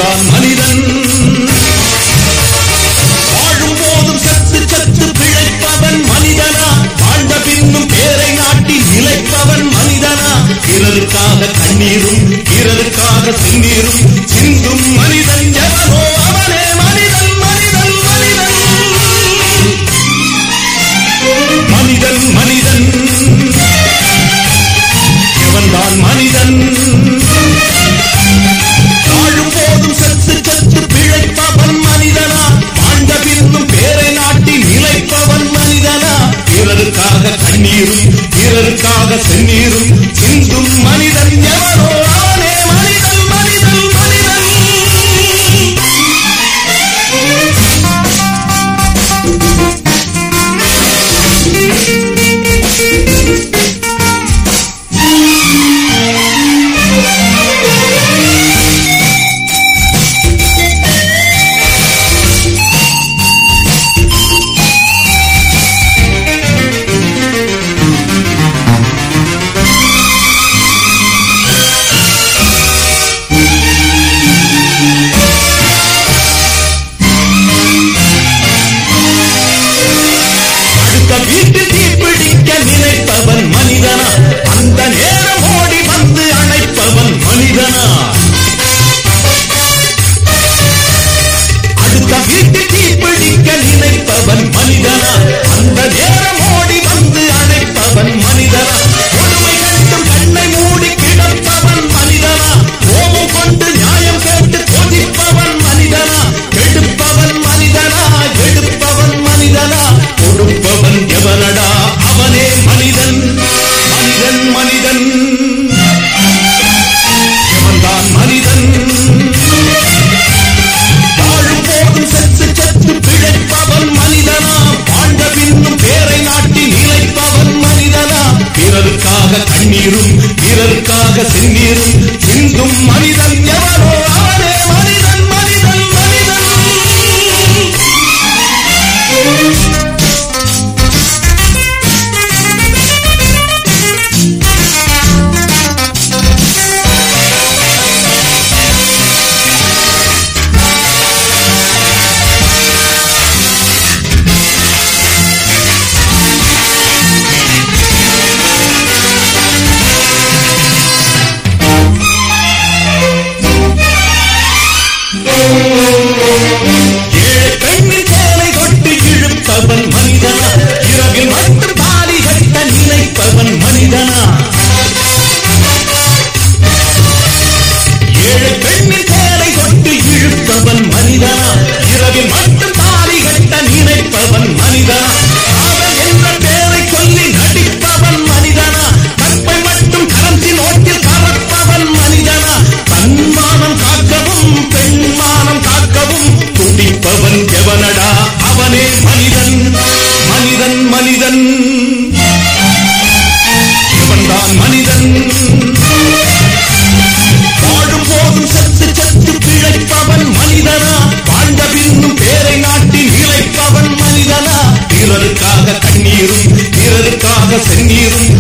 எவன்தான் மனிதன் வாழும் போதும் சத்து சத்து பிழைப்பவன் மனிதனா வாழ்ந்த பின்னும் பேரை நாட்டி நிலைப்பவன் மனிதனா பிறருக்காக கண்ணீரும் பிறருக்காக சிந்தீரும் சிந்தும் மனிதன் எவனோ அவனே மனிதன் மனிதன் மனிதன் மனிதன் மனிதன் எவன்தான் மனிதன் வாழும் போதும் செத்து செத்து பிழைப்பவன் மனிதனா வாழ்ந்த பின்னும் பேரை நாட்டி நிலைப்பவன் மனிதனா பிறருக்காக கண்ணீரும் பிறருக்காக செந்நீரும் சிந்தும் மனிதன் எவனோ அவனே மனிதன் மனிதன் மனிதன் அடுத்த வீட்டில் தீப்பிடிக்க நினைப்பவன் மனிதனா அந்த நேரம் ஓடி வந்து அணைப்பவன் மனிதனா அடுத்த வீட்டில் தீப்பிடிக்க நினைப்பவன் மனிதனா அந்த நேரம் ஓடி வந்து அணைப்பவன் மனிதனா கொடுமை கண்டும் கண்ணை மூடி கிடப்பவன் மனிதனா கோபம் கொண்டு நியாயம் கேட்டு கொதிப்பவன் மனிதனா எடுப்பவன் மனிதனா எடுப்பவன் மனிதனா கொடுப்பவன் எவனடா அவனே மனிதன் மனிதன் மனிதன் எவன்தான் மனிதன் வாழும் போதும் செத்து செத்து பிழைப்பவன் மனிதனா வாழ்ந்த பின்னும் பேரை நாட்டி நிலைப்பவன் மனிதனா பிறருக்காக கண்ணீரும் பிறருக்காக செந்நீரும் சிந்தும் மனிதன் எவனோ அவனே மனிதன் மனிதன் மனிதன் ஏழை பெண்ணின் சேலை கொட்டு இழுப்பவன் மனிதனா இரவில் மட்டும் தாலி கட்ட நினைப்பவன் மனிதனா ஏழை பெண்ணின் சேலை கொட்டு இழுப்பவன் மனிதனா இரவில் மட்டும் தாலி கட்ட நினைப்பவன் மனிதனா அவன் என்ற பேரை சொல்லி நடிப்பவன் மனிதனா கற்பை மட்டும் கரத்தின் ஓட்டில் கறப்பவன் மனிதனா தன்மானம் காக்கவும் பெண்மானம் காக்கவும் துடிப்பவன் எவனடா அவனே மனிதன் மனிதன் மனிதன் இவன்தான் மனிதன் வாழும் போதும் செத்து செத்து பிழைப்பவன் மனிதனா வாழ்ந்த பின்னும் பேரை நாட்டி நிலைப்பவன் மனிதனா பிறருக்காக கண்ணீரும் பிறருக்காக செந்நீரும்